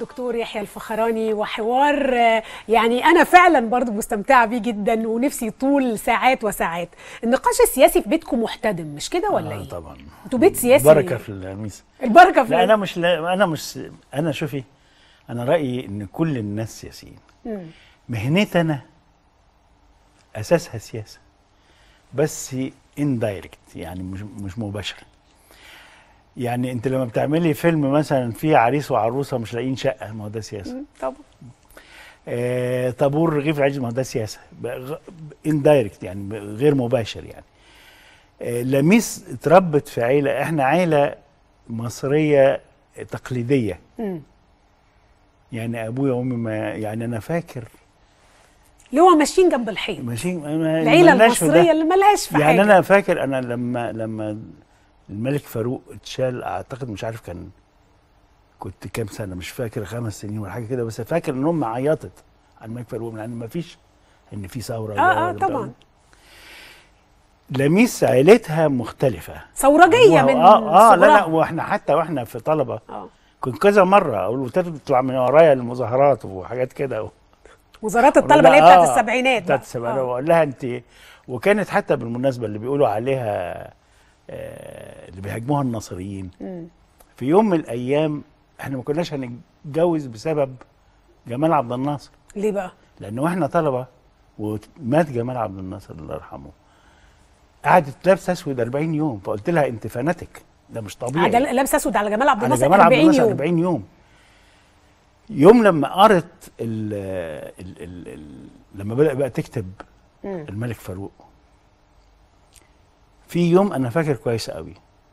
الدكتور يحيى الفخراني وحوار آه، يعني انا فعلا برضو مستمتعه بيه جدا ونفسي طول ساعات وساعات النقاش السياسي في بيتكم محتدم مش كده ولا آه ايه طبعا انتوا بيت سياسي بركه في الميس البركه في لا انا مش لا انا مش انا شوفي انا رايي ان كل الناس سياسيين مم. مهنتنا اساسها سياسه بس اندايركت يعني مش مش مباشره يعني انت لما بتعملي فيلم مثلا فيه عريس وعروسه مش لاقيين شقه ما هو ده سياسه مم. طبعا آه طابور رغيف العيش ما هو ده سياسه اندايركت يعني ب- غير مباشر يعني آه لميس اتربت في عيله احنا عيله مصريه تقليديه مم. يعني ابويا وامي ما يعني انا فاكر اللي هو ماشيين جنب الحيط ماشيين ما- العيله ملناش في ده. المصريه اللي ملهاش في يعني حاجه انا فاكر انا لما لما الملك فاروق اتشال اعتقد مش عارف كان كنت كام سنه مش فاكر خمس سنين ولا حاجه كده بس فاكر ان امي عيطت على الملك فاروق لان ما فيش ان في ثوره اه اه ولا بتاع. طبعا لميس عيلتها مختلفه ثورجيه من اه اه لا لا صغرها. واحنا حتى واحنا في طلبه اه كنت كذا مره اقول له تطلع من ورايا المظاهرات وحاجات كده وزارات الطلبه اللي هي لا، بتاعت آه، السبعينات بتاعت بقى. السبعينات آه. واقول لها انت وكانت حتى بالمناسبه اللي بيقولوا عليها آه، اللي بيهاجموها الناصريين مم. في يوم من الايام احنا ما كناش هنتجوز بسبب جمال عبد الناصر ليه بقى؟ لان واحنا طلبه ومات جمال عبد الناصر الله يرحمه قعدت لابسه اسود 40 يوم فقلت لها انت فاناتك ده مش طبيعي عجل لابس اسود على جمال عبد على الناصر جمال عبد 40 الناصر يوم 40 يوم يوم لما قرت ال ال ال ال لما بدأ بقى تكتب مم. الملك فاروق في يوم انا فاكر كويس قوي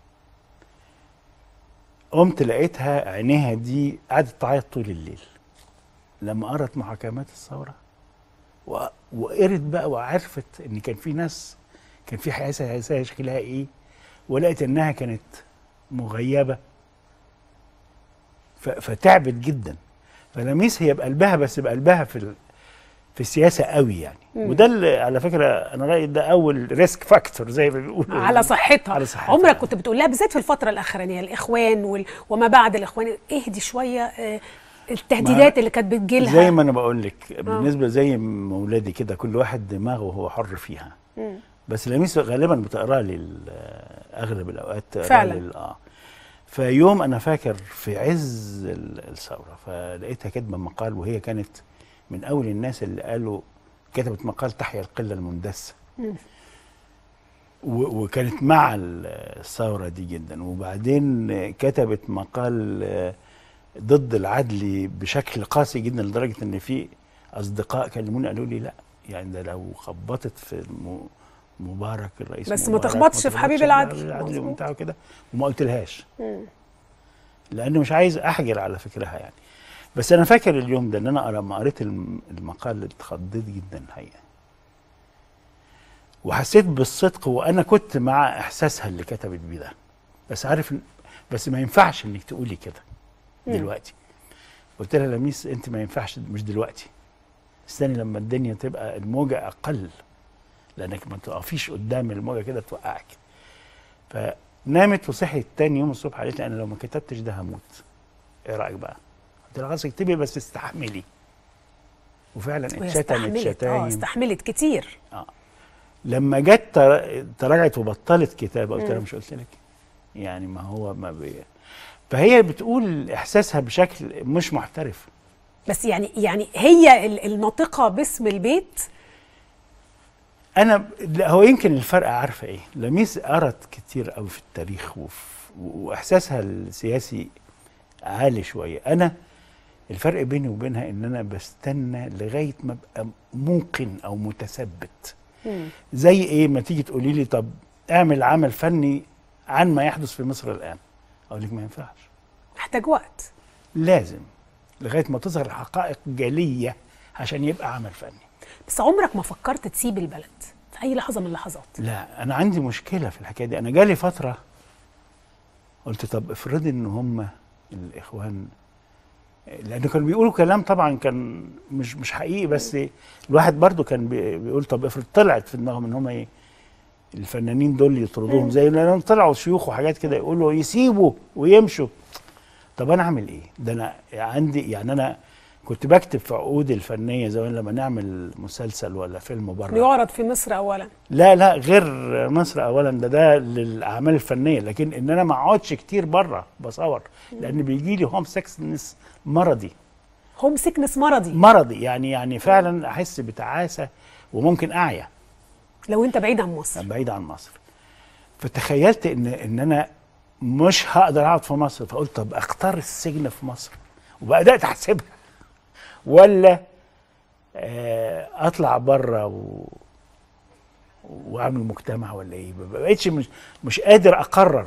قمت لقيتها عينيها دي قعدت تعيط طول الليل لما قرت محاكمات الثوره و- وقرت بقى وعرفت ان كان في ناس كان في حياه سياسيه شكلها ايه ولقيت انها كانت مغيبه ف- فتعبت جدا فلميس هي بقلبها بس بقلبها في ال- في السياسه قوي يعني مم. وده اللي على فكره انا رايي ده اول ريسك فاكتور زي ما بيقولوا على صحتها على صحتها. عمرك كنت بتقول لها بالذات في الفتره الاخرانيه الاخوان وال... وما بعد الاخوان اهدي شويه آه، التهديدات اللي كانت بتجيلها زي ما انا بقول لك بالنسبه زي ما اولادي كده كل واحد دماغه هو حر فيها مم. بس لميس غالبا بتقرا لي ال- اغلب الاوقات تقرا فعلا. لي ال- اه فيوم انا فاكر في عز ال- الثوره فلقيتها كاتبه مقال وهي كانت من اول الناس اللي قالوا كتبت مقال تحيا القله المندسه مم. و- وكانت مع ال- الثوره دي جدا وبعدين كتبت مقال آه، ضد العدل بشكل قاسي جدا لدرجه ان في اصدقاء كلموني قالوا لي لا يعني ده لو خبطت في م- مبارك الرئيس بس ما مبارك تخبطش في حبيب العدل. العدل مظبوط. وبتاع كده وما قلتلهاش مم. لانه مش عايز احجر على فكرها يعني بس انا فاكر اليوم ده ان انا أرى- لما قريت الم- المقال اتخضيت جدا الحقيقه وحسيت بالصدق وانا كنت مع احساسها اللي كتبت بيه ده بس عارف إن- بس ما ينفعش انك تقولي كده مم. دلوقتي قلت لها لميس انت ما ينفعش مش دلوقتي استني لما الدنيا تبقى الموجه اقل لانك ما تقفيش قدام الموجه كده توقعك فنامت وصحيت تاني يوم الصبح قالت لي انا لو ما كتبتش ده هموت ايه رايك بقى؟ قلت لها خلاص اكتبي بس استحملي وفعلا وهي اتشتمت استحملت اه شتايم استحملت كتير لما جت تر- تراجعت وبطلت كتابه قلت لها مم. مش قلت لك يعني ما هو ما بي فهي بتقول احساسها بشكل مش محترف بس يعني يعني هي ال- الناطقه باسم البيت انا لا، هو يمكن الفرق عارفه ايه لميس قرت كتير قوي في التاريخ وف- واحساسها السياسي عالي شويه انا الفرق بيني وبينها ان انا بستنى لغايه ما ابقى موقن او متثبت مم. زي ايه ما تيجي تقولي لي طب اعمل عمل فني عن ما يحدث في مصر الان اقول لك ما ينفعش محتاج وقت لازم لغايه ما تظهر الحقائق جليه عشان يبقى عمل فني بس عمرك ما فكرت تسيب البلد في اي لحظه من اللحظات لا انا عندي مشكله في الحكايه دي انا جالي فتره قلت طب افرضي ان هم الاخوان لانه كانوا بيقولوا كلام طبعا كان مش مش حقيقي بس الواحد برضو كان بي- بيقول طب افرض طلعت في دماغهم ان هم ايه الفنانين دول يطردوهم زي لانهم طلعوا شيوخ وحاجات كده يقولوا يسيبوا ويمشوا طب انا اعمل ايه ده انا عندي يعني انا كنت بكتب في عقود الفنيه زمان لما نعمل مسلسل ولا فيلم بره يعرض في مصر اولا لا لا غير مصر اولا ده ده للاعمال الفنيه لكن ان انا ما اقعدش كتير بره بصور لان بيجي لي هوم سكسنس مرضي هوم سيكنس مرضي مرضي يعني يعني فعلا احس بتعاسه وممكن اعيا لو انت بعيد عن مصر بعيد عن مصر فتخيلت ان ان انا مش هقدر اقعد في مصر فقلت طب اختار السجن في مصر وبدات احسبها ولا آه، اطلع بره و... واعمل مجتمع ولا ايه ما بقتش مش مش قادر اقرر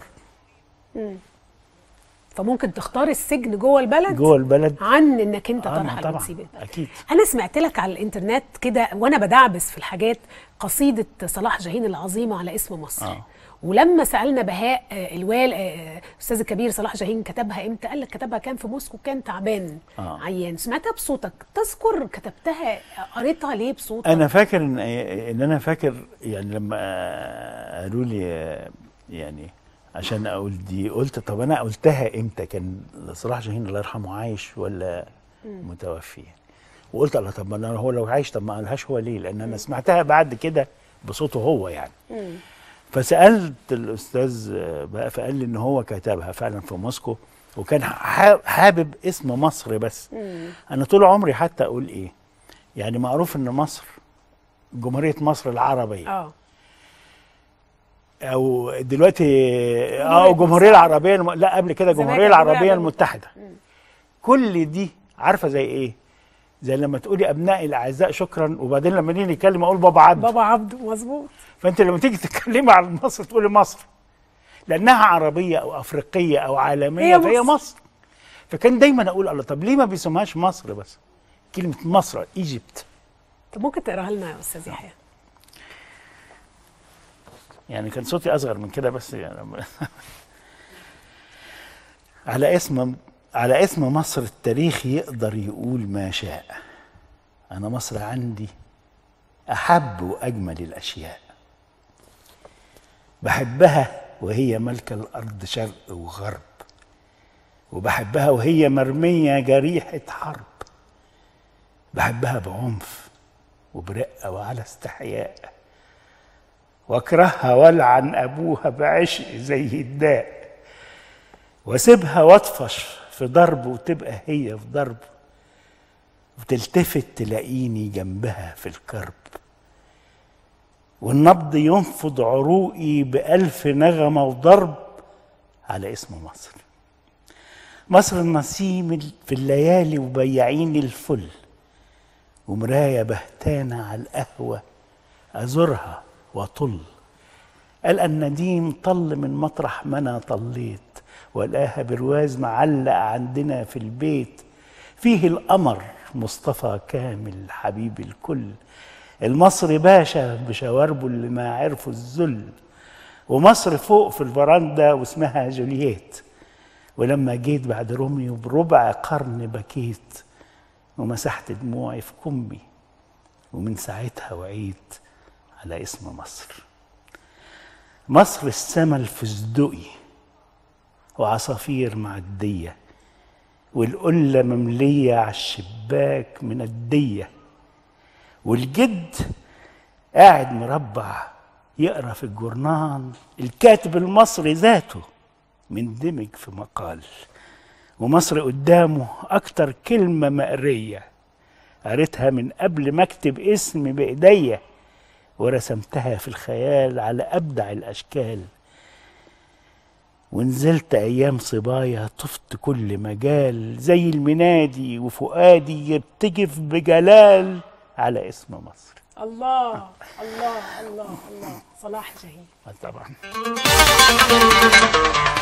فممكن تختار السجن جوه البلد جوه البلد عن انك انت آه، ترحل طبعا وتسيب البلد اكيد انا سمعت لك على الانترنت كده وانا بدعبس في الحاجات قصيده صلاح جاهين العظيمه على اسم مصر آه. ولما سالنا بهاء آه، الوال آه، استاذ الكبير صلاح جاهين كتبها امتى قال لك كتبها كان في موسكو كان تعبان آه. عيان سمعتها بصوتك تذكر كتبتها قريتها ليه بصوتك انا فاكر ان ان انا فاكر يعني لما قالوا لي يعني عشان اقول دي قلت طب انا قلتها امتى كان صلاح جاهين الله يرحمه عايش ولا متوفي وقلت الله طب ما انا هو لو عايش طب ما قالهاش هو ليه لان انا سمعتها بعد كده بصوته هو يعني فسالت الاستاذ بقى فقال لي ان هو كتبها فعلا في موسكو وكان ح- حابب اسم مصر بس انا طول عمري حتى اقول ايه يعني معروف ان مصر جمهوريه مصر العربيه اه او دلوقتي اه جمهورية الجمهوريه العربيه الم... لا قبل كده زمان الجمهوريه كانت الجمهورية العربيه العربية المتحده كل دي عارفه زي ايه زي لما تقولي ابنائي الاعزاء شكرا وبعدين لما نيجي نتكلم اقول بابا عبد بابا عبده مظبوط فانت لما تيجي تتكلمي عن مصر تقولي مصر لانها عربيه او افريقيه او عالميه هي فهي مصر. مصر فكان دايما اقول الله طب ليه ما بيسموهاش مصر بس كلمه مصر ايجيبت طب ممكن تقراها لنا يا استاذ يحيى يعني كان صوتي اصغر من كده بس يعني على اسم على اسم مصر التاريخ يقدر يقول ما شاء انا مصر عندي احب واجمل الاشياء بحبها وهي ملكة الارض شرق وغرب وبحبها وهي مرمية جريحة حرب بحبها بعنف وبرقة وعلى استحياء واكرهها والعن ابوها بعشق زي الداء واسيبها واطفش في ضرب وتبقى هي في ضرب وتلتفت تلاقيني جنبها في الكرب والنبض ينفض عروقي بألف نغمة وضرب على اسم مصر مصر النسيم في الليالي وبياعين الفل ومراية بهتانة على القهوة أزورها وطل قال النديم طل من مطرح ما انا طليت والقاها برواز معلق عندنا في البيت فيه القمر مصطفى كامل حبيب الكل المصري باشا بشواربه اللي ما عرفوا الذل ومصر فوق في الفرندا واسمها جولييت ولما جيت بعد روميو بربع قرن بكيت ومسحت دموعي في كمي ومن ساعتها وعيت على اسم مصر مصر السما الفستقي وعصافير معدية والقلة مملية على الشباك من الدية والجد قاعد مربع يقرا في الجورنال الكاتب المصري ذاته مندمج في مقال ومصر قدامه أكتر كلمة مقرية قريتها من قبل ما أكتب اسمي بإيديا ورسمتها في الخيال على أبدع الأشكال ونزلت أيام صبايا طفت كل مجال زي المنادي وفؤادي يرتجف بجلال على اسم مصر الله الله الله الله صلاح جاهين طبعا